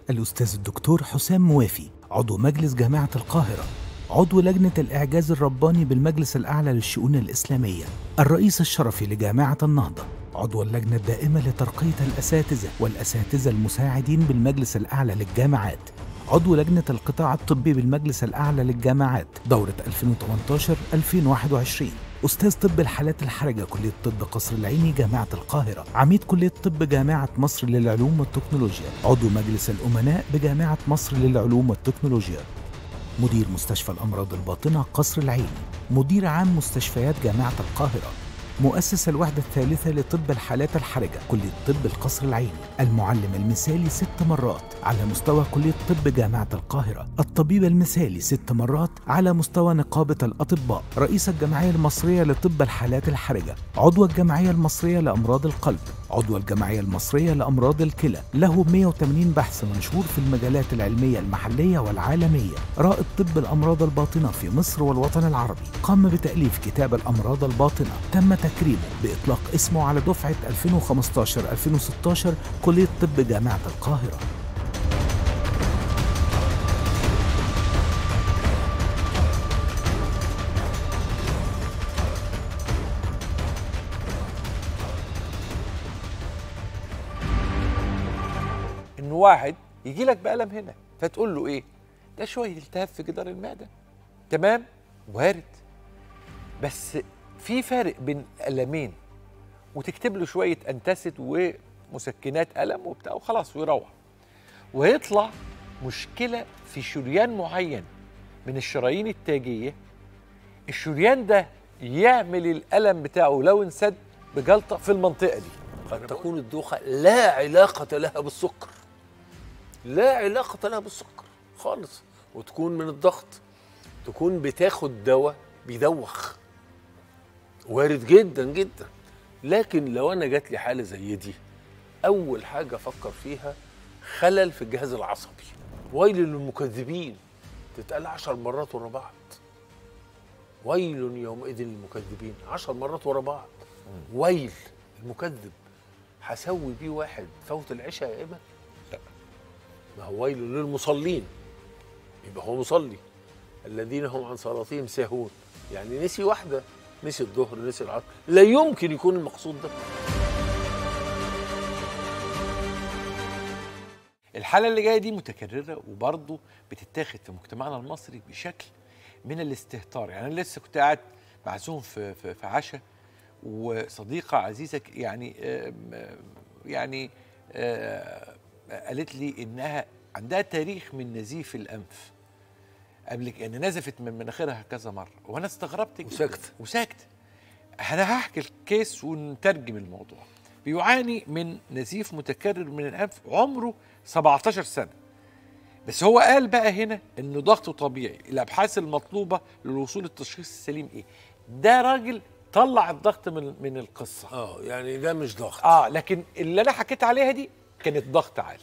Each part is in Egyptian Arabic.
الأستاذ الدكتور حسام موافي عضو مجلس جامعة القاهرة عضو لجنة الإعجاز الرباني بالمجلس الأعلى للشؤون الإسلامية الرئيس الشرفي لجامعة النهضة عضو اللجنة الدائمة لترقية الأساتذة والأساتذة المساعدين بالمجلس الأعلى للجامعات عضو لجنة القطاع الطبي بالمجلس الأعلى للجامعات دورة 2018-2021 أستاذ طب الحالات الحرجة كلية طب قصر العيني جامعة القاهرة عميد كلية طب جامعة مصر للعلوم والتكنولوجيا عضو مجلس الأمناء بجامعة مصر للعلوم والتكنولوجيا مدير مستشفى الأمراض الباطنة قصر العيني مدير عام مستشفيات جامعة القاهرة مؤسس الوحدة الثالثة لطب الحالات الحرجة كلية طب القصر العيني المعلم المثالي ست مرات على مستوى كلية طب جامعة القاهرة الطبيب المثالي ست مرات على مستوى نقابة الأطباء رئيس الجمعية المصرية لطب الحالات الحرجة عضو الجمعية المصرية لأمراض القلب عضو الجمعية المصرية لأمراض الكلى له 180 بحث منشور في المجالات العلمية المحلية والعالمية رائد طب الأمراض الباطنة في مصر والوطن العربي قام بتأليف كتاب الأمراض الباطنة تم تكريمه بإطلاق اسمه على دفعة 2015-2016 كلية طب جامعة القاهرة ان واحد يجي لك بألم هنا فتقول له ايه ده شويه التهاب في جدار المعده تمام وارد بس في فرق بين ألمين وتكتب له شويه انتاسيد ومسكنات ألم وبتاع وخلاص ويروح ويطلع مشكله في شريان معين من الشرايين التاجيه الشريان ده يعمل الألم بتاعه لو انسد بجلطه في المنطقه دي قد تكون الدوخة لا علاقة لها بالسكر لا علاقة لها بالسكر خالص وتكون من الضغط تكون بتاخد دواء بيدوخ وارد جدا جدا لكن لو انا جات لي حاله زي دي اول حاجه افكر فيها خلل في الجهاز العصبي ويل للمكذبين تتقال عشر مرات ورا بعض ويل يومئذ للمكذبين عشر مرات ورا بعض ويل المكذب هسوي بيه واحد فوت العشاء يا إما لا ما هو ويل للمصلين يبقى هو مصلي الذين هم عن صلاتهم ساهون يعني نسي واحدة نسي الظهر نسي العصر لا يمكن يكون المقصود ده الحالة اللي جاية دي متكررة وبرضه بتتاخد في مجتمعنا المصري بشكل من الاستهتار يعني أنا لسه كنت قاعد معزوم في في, في عشاء وصديقة عزيزة ك- يعني آم، آم، يعني آه، قالت لي إنها عندها تاريخ من نزيف الأنف قبل ك- يعني نزفت من مناخيرها كذا مرة وأنا استغربت جدا وساكتة. وساكتة أنا هحكي الكيس ونترجم الموضوع بيعاني من نزيف متكرر من الأنف عمره 17 سنة بس هو قال بقى هنا انه ضغطه طبيعي الابحاث المطلوبه للوصول للتشخيص السليم ايه ده راجل طلع الضغط من من القصه اه يعني ده مش ضغط اه لكن اللي انا حكيت عليها دي كانت ضغط عالي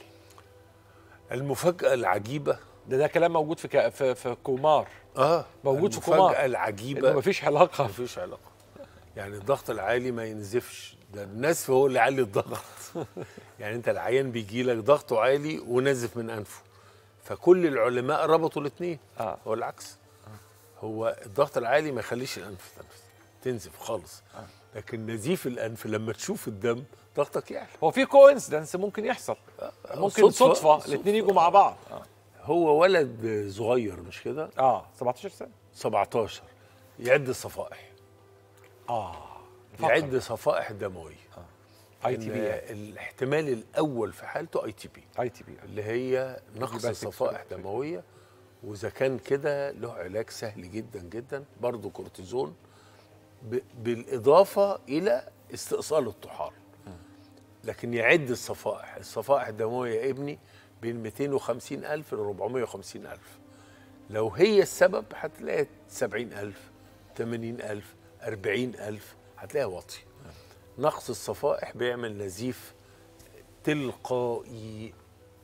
المفاجأة العجيبة ده ده كلام موجود في ك- في, في كومار اه موجود في المفاجأة كومار العجيبة انه مفيش علاقه مفيش علاقة يعني الضغط العالي ما ينزفش ده النزف هو اللي يعلي الضغط يعني انت العيان بيجي لك ضغطه عالي ونزف من انفه فكل العلماء ربطوا الاثنين آه. هو العكس هو الضغط العالي ما يخليش الانف تنفس تنزف خالص لكن نزيف الانف لما تشوف الدم ضغطك يعلى هو في كوينسيدنس ممكن يحصل ممكن صدفة. صدفه, صدفة. الاثنين يجوا مع بعض اه, هو ولد صغير مش كده آه 17 سنه 17 يعد الصفائح اه يعد صفائح دمويه اي تي إن بي الاحتمال الاول في حالته اي تي بي اي تي بي اللي هي نقص يبقى الصفائح سكس- دمويه واذا كان كده له علاج سهل جدا جدا برضه كورتيزون ب- بالاضافه الى استئصال الطحال لكن يعد الصفائح الصفائح الدمويه يا ابني بين 250 ألف ل 450 ألف لو هي السبب هتلاقي 70 ألف 80 ألف 40 ألف هتلاقيها واطي نقص الصفائح بيعمل نزيف تلقائي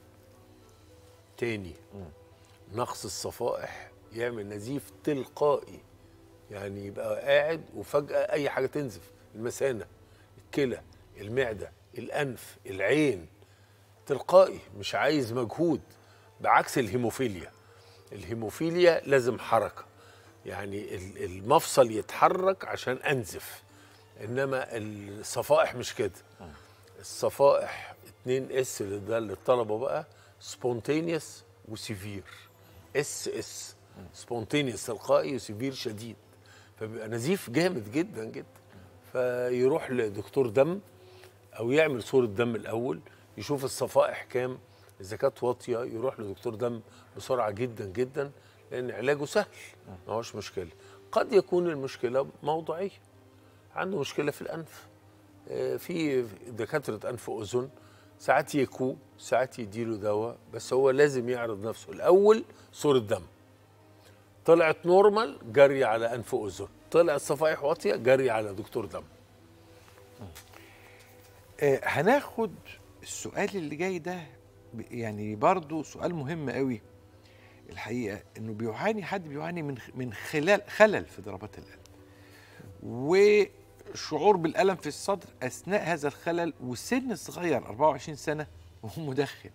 تاني نقص الصفائح يعمل نزيف تلقائي يعني يبقى قاعد وفجأة أي حاجة تنزف المثانة الكلى المعدة الأنف العين تلقائي مش عايز مجهود بعكس الهيموفيليا الهيموفيليا لازم حركه يعني ال- المفصل يتحرك عشان انزف انما الصفائح مش كده الصفائح 2 اس اللي ده للطلبه بقى سبونتينيوس وسيفير اس اس سبونتينيوس تلقائي وسيفير شديد فبيبقى نزيف جامد جدا جدا فيروح لدكتور دم او يعمل صوره دم الاول يشوف الصفائح كام اذا كانت واطيه يروح لدكتور دم بسرعه جدا جدا لان علاجه سهل ما هوش مشكله قد يكون المشكله موضعيه عنده مشكله في الانف آه، في دكاتره انف واذن ساعات يكو ساعات يديله دواء بس هو لازم يعرض نفسه الاول صوره دم طلعت نورمال جري على انف واذن طلعت صفائح واطيه جري على دكتور دم آه، هناخد السؤال اللي جاي ده ب- يعني برضو سؤال مهم قوي الحقيقه انه بيعاني حد بيعاني من خ- من خلال خلل في ضربات القلب وشعور بالالم في الصدر اثناء هذا الخلل وسن صغير 24 سنه وهو مدخن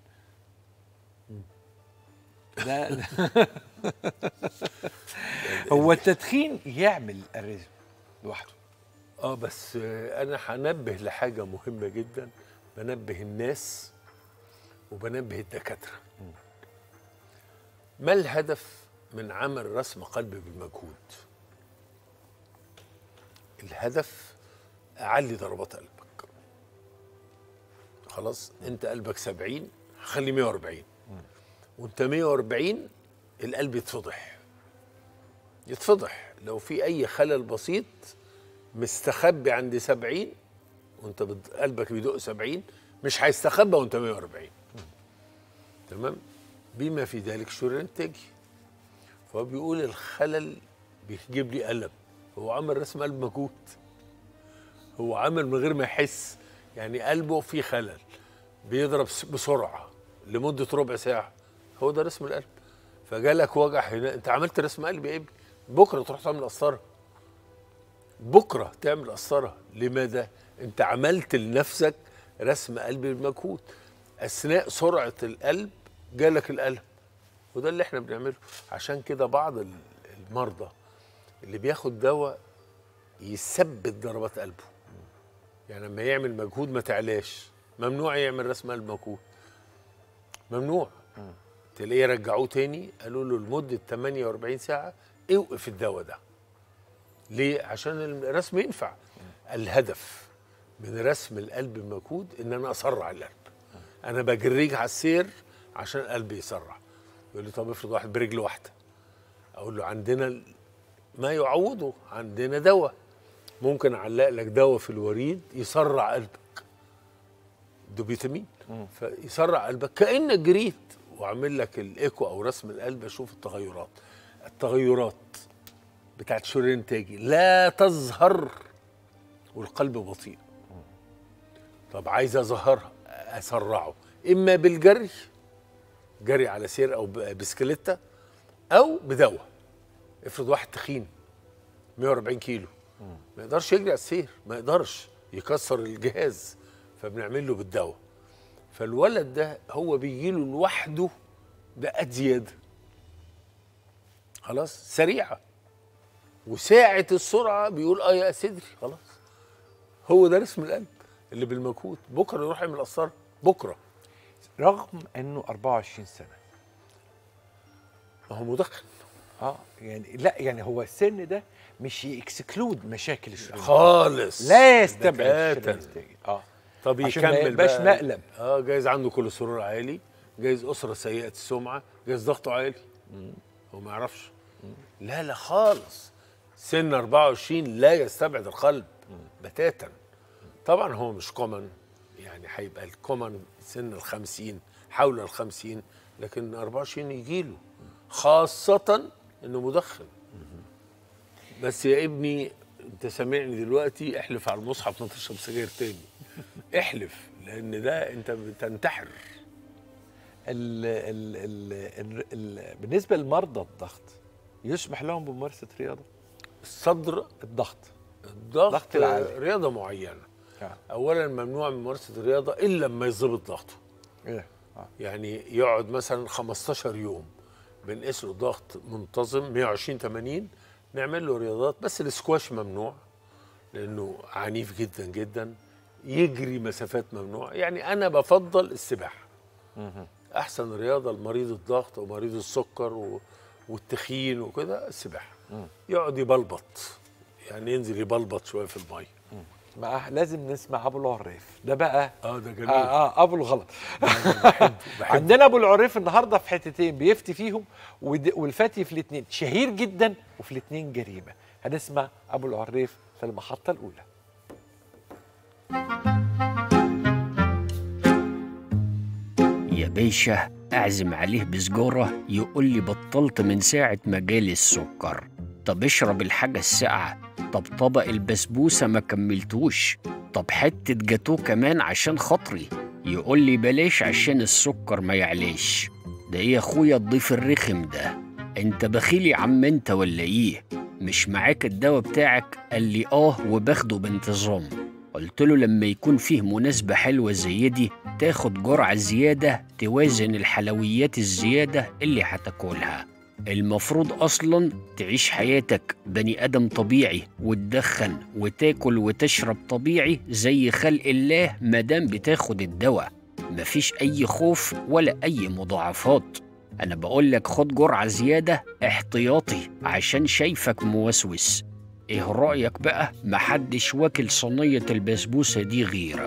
ده ده- هو التدخين يعمل الرزق لوحده اه بس آه، انا هنبه لحاجه مهمه جدا بنبه الناس وبنبه الدكاتره ما الهدف من عمل رسم قلب بالمجهود الهدف اعلي ضربات قلبك خلاص انت قلبك 70 خلي 140 وانت 140 القلب يتفضح يتفضح لو في اي خلل بسيط مستخبي عند 70 وانت بد- قلبك بيدق 70 مش هيستخبى وانت 140 تمام بما في ذلك شريان تاجي فهو بيقول الخلل بيجيب لي ألم هو عمل رسم قلب مجهود هو عمل من غير ما يحس يعني قلبه فيه خلل بيضرب س- بسرعة لمدة ربع ساعة هو ده رسم القلب فجالك وجع هنا انت عملت رسم قلب يا ابني بكرة تروح تعمل قسطرة بكره تعمل قسطره لماذا انت عملت لنفسك رسم قلب بالمجهود اثناء سرعه القلب جالك الالم وده اللي احنا بنعمله عشان كده بعض ال- المرضى اللي بياخد دواء يثبت ضربات قلبه يعني لما يعمل مجهود ما تعلاش ممنوع يعمل رسم قلب مجهود ممنوع تلاقيه رجعوه تاني قالوا له لمده 48 ساعه اوقف الدواء ده ليه؟ عشان الرسم ينفع الهدف من رسم القلب المجهود ان انا اسرع القلب انا بجريك على السير عشان القلب يسرع يقول لي طب افرض واحد برجل واحده اقول له عندنا ال- ما يعوضه عندنا دواء ممكن اعلق لك دواء في الوريد يسرع قلبك دوبيتامين فيسرع قلبك كانك جريت واعمل لك الايكو او رسم القلب اشوف التغيرات التغيرات بتاعت شريان تاجي لا تظهر والقلب بطيء طب عايز اظهرها اسرعه اما بالجري جري على سير او ب- بسكليتة او بدواء افرض واحد تخين 140 كيلو ما يقدرش يجري على السير ما يقدرش يكسر الجهاز فبنعمل له بالدواء فالولد ده هو بيجي له لوحده دقات زياده خلاص سريعه وساعة السرعة بيقول اه يا صدري خلاص هو ده رسم القلب اللي بالمجهود بكره يروح يعمل قسطرة بكره رغم انه 24 سنه ما هو مدخن اه يعني لا يعني هو السن ده مش يكسكلود مشاكل الشريان خالص لا يستبعد بتاتا. الشريان التاجي. اه طب عشان ما يكمل يبقاش بقى. مقلب. اه جايز عنده كوليسترول عالي جايز اسره سيئه السمعه جايز ضغطه عالي هو ما يعرفش لا لا خالص سن 24 لا يستبعد القلب بتاتا طبعا هو مش كومن يعني هيبقى الكومن سن ال 50 حول ال 50 لكن 24 يجيله خاصة انه مدخن بس يا ابني انت سامعني دلوقتي احلف على المصحف ما تشرب سجاير تاني احلف لان ده انت بتنتحر ال ال ال ال ال بالنسبه لمرضى الضغط يسمح لهم بممارسه رياضه الصدر الضغط الضغط ضغط العالي. رياضة معينة آه. اولا ممنوع من ممارسة الرياضة الا لما يظبط ضغطه إيه؟ آه. يعني يقعد مثلا 15 يوم بنقيس له ضغط منتظم 120 80 نعمل له رياضات بس السكواش ممنوع لانه عنيف جدا جدا يجري مسافات ممنوع يعني انا بفضل السباحه احسن رياضه لمريض الضغط ومريض السكر و... والتخين وكده السباحه يقعد يبلبط يعني ينزل يبلبط شويه في الميه مع لازم نسمع ابو العريف ده بقى اه ده جميل آه, اه ابو الغلط بحبه بحبه عندنا ابو العريف النهارده في حتتين بيفتي فيهم ود- والفتي في الاثنين شهير جدا وفي الاثنين جريمه هنسمع ابو العريف في المحطه الاولى يا باشا أعزم عليه بسجارة يقول لي بطلت من ساعة ما جالي السكر طب اشرب الحاجة الساقعة طب طبق البسبوسة ما كملتوش طب حتة جاتوه كمان عشان خاطري يقول لي بلاش عشان السكر ما يعلاش ده ايه يا اخويا الضيف الرخم ده انت بخيل يا عم انت ولا ايه مش معاك الدواء بتاعك قال لي اه وباخده بانتظام قلت له لما يكون فيه مناسبة حلوة زي دي تاخد جرعة زيادة توازن الحلويات الزيادة اللي هتاكلها المفروض أصلا تعيش حياتك بني آدم طبيعي وتدخن وتاكل وتشرب طبيعي زي خلق الله مادام بتاخد الدواء مفيش أي خوف ولا أي مضاعفات أنا بقولك خد جرعة زيادة احتياطي عشان شايفك موسوس ايه رأيك بقى محدش واكل صينية البسبوسة دي غيرك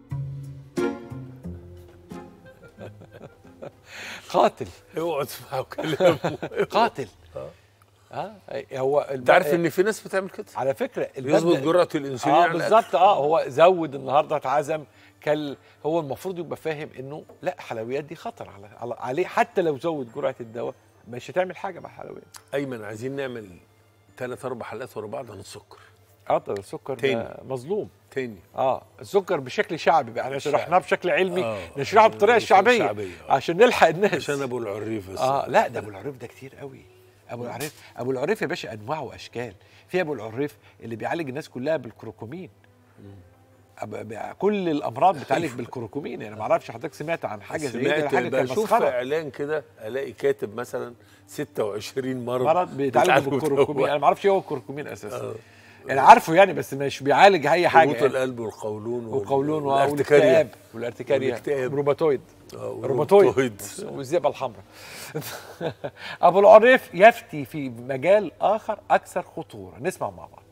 قاتل اوعوا تسمعوا كلامه قاتل اه هو انت عارف ان في ناس بتعمل كده على فكره يظبط المبدأ- جرعه الانسولين اه على الأكل. بالظبط اه هو زود النهارده اتعزم كل هو المفروض يبقى فاهم انه لا حلويات دي خطر على, على عليه حتى لو زود جرعه الدواء مش هتعمل حاجه مع الحلويات ايمن عايزين نعمل ثلاث اربع حلقات ورا بعض عن السكر اه ده السكر تاني. ده مظلوم تاني اه السكر بشكل شعبي بقى احنا شعبي. شرحناه بشكل علمي آه. نشرحه بالطريقه عشان الشعبيه شعبية، آه. عشان نلحق الناس عشان ابو العريف بس اه لا ده ابو العريف ده كتير قوي ابو العريف ابو العريف يا باشا انواع واشكال في ابو العريف اللي بيعالج الناس كلها بالكروكومين أب- ب- كل الامراض بتعالج بالكروكومين يعني ما اعرفش حضرتك سمعت عن حاجه زي كده سمعت حاجه كانت بشوف مسخره اعلان كده الاقي كاتب مثلا 26 مرض مرض بيتعالج بالكروكومين انا بالكروكومين ما اعرفش ايه هو الكروكومين اساسا انا عارفه يعني بس مش بيعالج اي حاجه هبوط يعني. القلب والقولون وال- وقولون والارتكارية. والاكتئاب والارتكاريا والاكتئاب. الروماتويد آه، الروماتويد والروماتويد. والذئبه الحمراء ابو العريف يفتي في مجال اخر اكثر خطوره نسمع مع بعض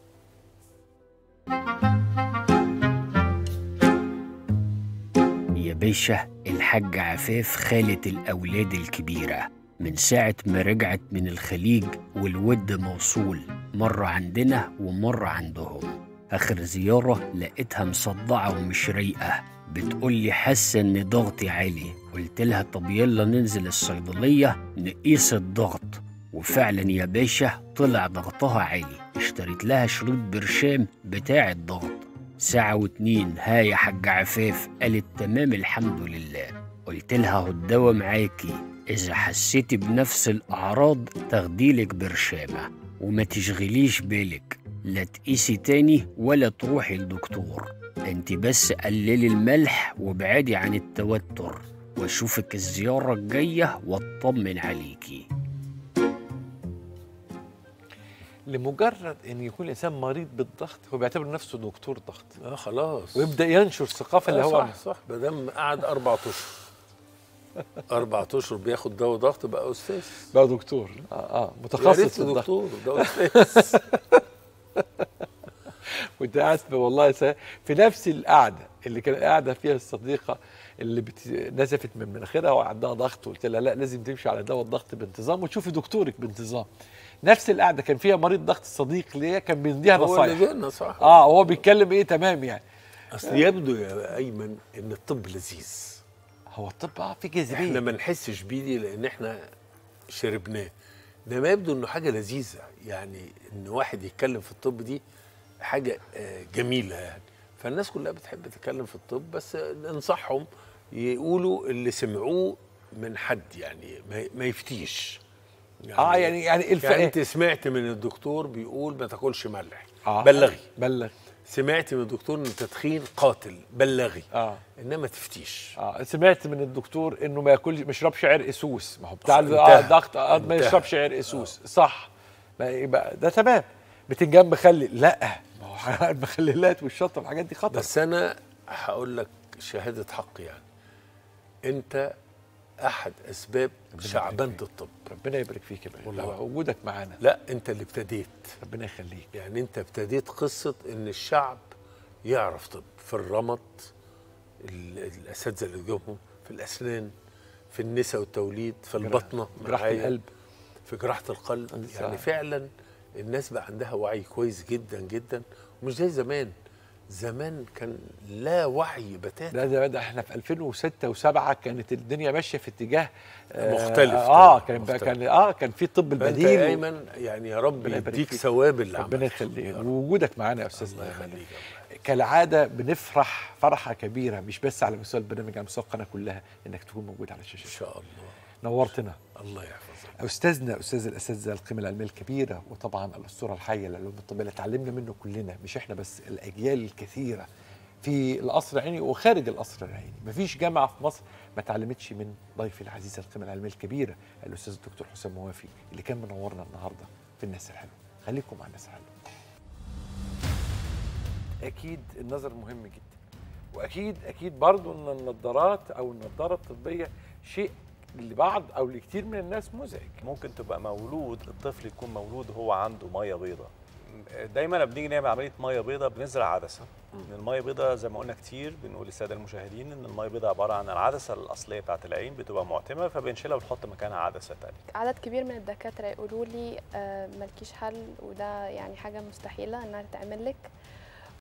يا باشا الحاج عفاف خالة الأولاد الكبيرة من ساعة ما رجعت من الخليج والود موصول مرة عندنا ومرة عندهم آخر زيارة لقيتها مصدعة ومش رايقة بتقول لي حاسة إن ضغطي عالي قلت لها طب يلا ننزل الصيدلية نقيس الضغط وفعلا يا باشا طلع ضغطها عالي اشتريت لها شريط برشام بتاع الضغط ساعة واتنين ها يا حاج عفاف قالت تمام الحمد لله قلت لها هو الدوا معاكي إذا حسيتي بنفس الأعراض تاخديلك برشامة وما تشغليش بالك لا تقيسي تاني ولا تروحي لدكتور انت بس قللي الملح وابعدي عن التوتر واشوفك الزيارة الجاية واطمن عليكي لمجرد ان يكون الانسان مريض بالضغط هو بيعتبر نفسه دكتور ضغط اه خلاص ويبدا ينشر الثقافه اللي آه، هو صح صح ما دام قعد اربع اشهر اربع اشهر بياخد دواء ضغط بقى استاذ بقى دكتور اه اه يا متخصص ريت في الضغط دكتور ده استاذ كنت قاعد في والله س- في نفس القعده اللي كان قاعده فيها الصديقه اللي بت... نزفت من مناخيرها وعندها ضغط قلت لها لا لازم تمشي على دواء الضغط بانتظام وتشوفي دكتورك بانتظام نفس القعده كان فيها مريض ضغط صديق ليا كان بيديها هو اللي نصايح جانا صح اه وهو بيتكلم ايه تمام يعني اصل يبدو يا ايمن ان الطب لذيذ هو الطب اه في احنا جاذبيه ما نحسش بيه دي لان احنا شربناه ده ما يبدو انه حاجه لذيذه يعني ان واحد يتكلم في الطب دي حاجه آه، جميله يعني فالناس كلها بتحب تتكلم في الطب بس ننصحهم يقولوا اللي سمعوه من حد يعني ما- ما يفتيش اه يعني يعني الف... يعني انت سمعت من الدكتور بيقول ما تاكلش ملح آه. بلغي بلغ سمعت من الدكتور ان التدخين قاتل بلغي اه انما تفتيش اه سمعت من الدكتور انه ما ياكلش ما يشربش عرق سوس ما هو بتاع ال- انتهى. آه، الضغط آه، ما انتهى. يشربش عرق سوس صح ما يبقى ده تمام بتنجان مخلل لا ما هو المخللات والشطه والحاجات دي خطر بس انا هقول لك شهاده حق يعني انت احد اسباب شعبنه فيك. الطب ربنا يبارك فيك يا باشا والله. ده وجودك معانا لا انت اللي ابتديت ربنا يخليك يعني انت ابتديت قصه ان الشعب يعرف طب في الرمد ال- الاساتذه اللي جوهم في الاسنان في النساء والتوليد في البطنه جراحه معايا، القلب في جراحه القلب لسه يعني عارف. فعلا الناس بقى عندها وعي كويس جدا جدا ومش زي زمان زمان كان لا وعي بتاتا لا ده, ده احنا في 2006 و7 كانت الدنيا ماشيه في اتجاه آه، مختلف اه طبعاً، كان مختلف. كان اه كان في الطب فانت البديل يا و- ايمن يعني يا رب ربنا يبارك يديك فيك. ثواب اللي ربنا عملته. يخليك يا رب. ووجودك معانا يا استاذ الله ايمن يخليك يا الله. كالعاده بنفرح فرحه كبيره مش بس على مستوى البرنامج على مستوى القناه كلها انك تكون موجود على ان الشاشه شاء الله نورتنا الله يحفظك استاذنا استاذ الاساتذه القيمه العلميه الكبيره وطبعا الاسطوره الحيه للعلوم الطبيه اللي اتعلمنا منه كلنا مش احنا بس الاجيال الكثيره في القصر العيني وخارج القصر العيني مفيش جامعه في مصر ما اتعلمتش من ضيفي العزيز القيمه العلميه الكبيره الاستاذ الدكتور حسام موافي اللي كان منورنا النهارده في الناس الحلوه خليكم مع الناس الحلوه اكيد النظر مهم جدا واكيد اكيد برضو ان النظارات او النظاره الطبيه شيء لبعض او لكثير من الناس مزعج ممكن تبقى مولود الطفل يكون مولود وهو عنده ميه بيضاء دايما لما بنيجي نعمل عمليه ميه بيضاء بنزرع عدسه ان الميه بيضاء زي ما قلنا كتير بنقول للساده المشاهدين ان الميه بيضاء عباره عن العدسه الاصليه بتاعه العين بتبقى معتمه فبنشيلها ونحط مكانها عدسه ثانيه عدد كبير من الدكاترة يقولوا لي آه، مالكيش حل وده يعني حاجة مستحيلة انها تتعمل لك